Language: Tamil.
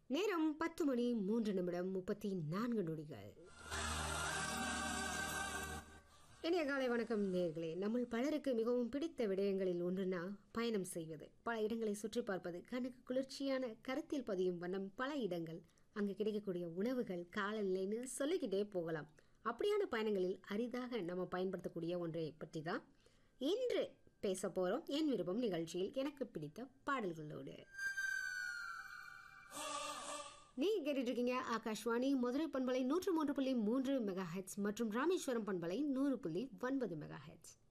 நேரம் பத்து மணி மூன்று நிமிடம் முப்பத்தி நான்கு நொடிகள் இனிய காலை வணக்கம் நேர்களே நம்ம பலருக்கு மிகவும் பிடித்த விடயங்களில் ஒன்றுனா பயணம் செய்வது பல இடங்களை சுற்றி பார்ப்பது கண்ணுக்கு குளிர்ச்சியான கருத்தில் பதியும் வண்ணம் பல இடங்கள் அங்கு கிடைக்கக்கூடிய உணவுகள் காலநிலைன்னு சொல்லிக்கிட்டே போகலாம் அப்படியான பயணங்களில் அரிதாக நம்ம பயன்படுத்தக்கூடிய ஒன்றை பற்றி தான் இன்று பேச போகிறோம் என் விருப்பம் நிகழ்ச்சியில் எனக்கு பிடித்த பாடல்களோடு நீங்க கேட்டுட்டு இருக்கீங்க ஆகாஷ்வாணி மதுரை பண்பலை நூற்று மூன்று புள்ளி மூன்று மெகா ஹெட்ஸ் மற்றும் ராமேஸ்வரம் பண்பலை நூறு புள்ளி ஒன்பது மெகா ஹெட்ஸ்